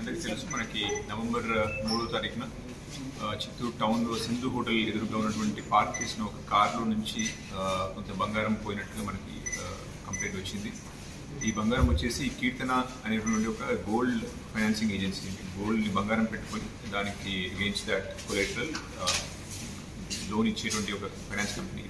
అందరికీ తెలుసు మనకి నవంబర్ మూడో తారీఖున ఆ, చిత్తూరు టౌన్లో సింధు హోటల్ ఎదురుగా ఉన్నటువంటి పార్క్ చేసిన ఒక కార్లో నుంచి ఆ, కొంత బంగారం పోయినట్టుగా మనకి కంప్లైంట్ వచ్చింది ఈ బంగారం వచ్చేసి కీర్తన అనేటువంటి ఒక గోల్డ్ ఫైనాన్సింగ్ ఏజెన్సీ గోల్డ్ బంగారం పెట్టుకొని దానికి అగేన్స్ట్ దట్ కొలెటరల్ లోన్ ఇచ్చేటువంటి ఒక ఫైనాన్స్ కంపెనీ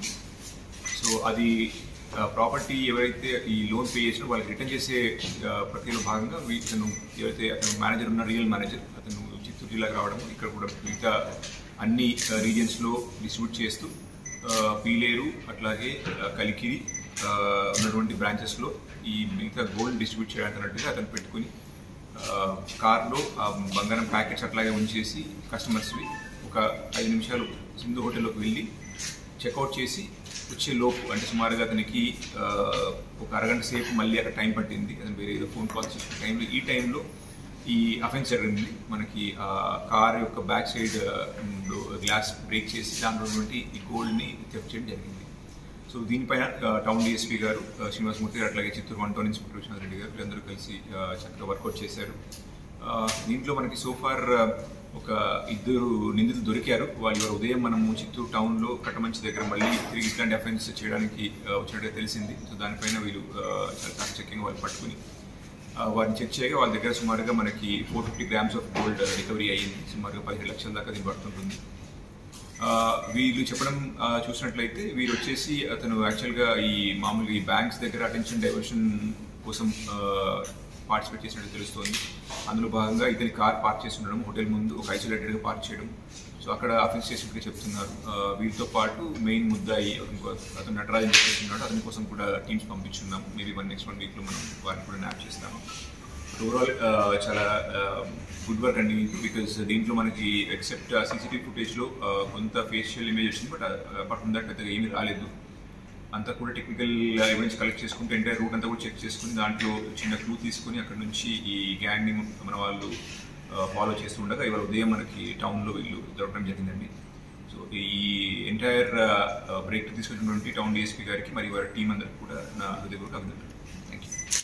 సో అది ప్రాపర్టీ ఎవరైతే ఈ లోన్ పే చేసినా వాళ్ళకి రిటర్న్ చేసే ఆ, ప్రక్రియలో భాగంగా వీ- ఇతను ఎవరైతే అతను మేనేజర్ ఉన్న రియల్ మేనేజర్ అతను చిత్తూరు జిల్లాకు రావడం ఇక్కడ కూడా మిగతా అన్ని రీజియన్స్లో డిస్ట్రిబ్యూట్ చేస్తూ ఆ, పీలేరు అట్లాగే ఆ, కలికిరి ఆ, ఉన్నటువంటి బ్రాంచెస్లో ఈ మిగతా గోల్డ్ డిస్ట్రిబ్యూట్ చేయడానికి అన్నట్టుగా అతను పెట్టుకుని ఆ, కార్లో ఆ బంగారం ప్యాకెట్స్ అట్లాగే ఉంచేసి కస్టమర్స్వి ఒక ఐదు నిమిషాలు సింధు హోటల్లోకి వెళ్ళి చెక్అవుట్ చేసి వచ్చే లోపు అంటే సుమారుగా అతనికి ఆ, ఒక అరగంట సేపు మళ్ళీ అక్కడ టైం పట్టింది అతను వేరే ఏదో ఫోన్ కాల్ చేసిన టైంలో ఈ టైంలో ఈ అఫెన్స్ జరిగింది మనకి ఆ కార్ యొక్క బ్యాక్ సైడ్ గ్లాస్ బ్రేక్ చేసి దాంట్లో ఉన్నటువంటి ఈ గోల్డ్ని థెఫ్ట్ చేయడం జరిగింది సో దీనిపైన ఆ, టౌన్ డిఎస్పీ గారు ఆ, శ్రీనివాసమూర్తి గారు అట్లాగే Chittoor one town inspector Viswanath Reddy garu వీళ్ళందరూ కలిసి ఆ, చక్కగా వర్కౌట్ చేశారు ఆ, దీంట్లో మనకి సోఫార్ ఒక ఇద్దరు నిందితులు దొరికారు వాళ్ళు ఇవాళ ఉదయం మనము చిత్తూరు టౌన్లో కట్టమంచి దగ్గర మళ్ళీ తిరిగి ఇట్లాంటి అఫెన్స్ చేయడానికి ఆ, వచ్చినట్టుగా తెలిసింది సో దానిపైన వీళ్ళు ఆ, చాలా చాకచక్యంగా వాళ్ళు పట్టుకుని ఆ, వారిని చెక్ చేయగా వాళ్ళ దగ్గర సుమారుగా మనకి four fifty grams of gold recovery అయ్యింది సుమారుగా పదిహేడు లక్షల దాకా దీన్ని పడుతుంటుంది ఆ, వీళ్ళు చెప్పడం ఆ, చూసినట్లయితే వీరు వచ్చేసి అతను యాక్చువల్గా ఈ మామూలుగా ఈ బ్యాంక్స్ దగ్గర అటెన్షన్ డైవర్షన్ కోసం పార్టిసిపేట్ చేసినట్టు తెలుస్తోంది అందులో భాగంగా ఇతని కార్ పార్క్ చేసి ఉండడం హోటల్ ముందు ఒక ఐసోలేటెడ్గా పార్క్ చేయడం సో అక్కడ అఫెన్స్ చేసినట్టుగా చెప్తున్నారు ఆ, వీరితో పాటు మెయిన్ ముద్దాయి ఇంకో అతను నటరాజన్ చెప్పేసి ఉన్నాడు అతని కోసం కూడా టీమ్స్ పంపించున్నాం మేబీ వన్ నెక్స్ట్ వన్ వీక్లో మనం వారిని కూడా న్యాప్ చేస్తాము ఓవరాల్ చాలా గుడ్ వర్క్ అండి బికాస్ దీంట్లో మనకి ఎక్సెప్ట్ సీసీటీవీ ఫుటేజ్లో కొంత ఫేషియల్ ఇమేజ్ వచ్చింది బట్ అపార్ట్ ఫ్రమ్ దట్ పెద్దగా ఏమీ రాలేదు అంతా కూడా టెక్నికల్ ఎవిడెన్స్ కలెక్ట్ చేసుకుంటే ఎంటైర్ రూట్ అంతా కూడా చెక్ చేసుకుని దాంట్లో చిన్న క్లూ తీసుకుని అక్కడ నుంచి ఈ గ్యాంగ్ని మన వాళ్ళు ఫాలో చేస్తుండగా ఇవాళ ఉదయం మనకి టౌన్లో వీళ్ళు దొరకడం జరిగిందండి సో ఈ ఎంటైర్ బ్రేక్ తీసుకున్నటువంటి టౌన్ డిఎస్పీ గారికి మరి వారి టీం అందరికి కూడా నా హృదయపూర్వక అభినందనలు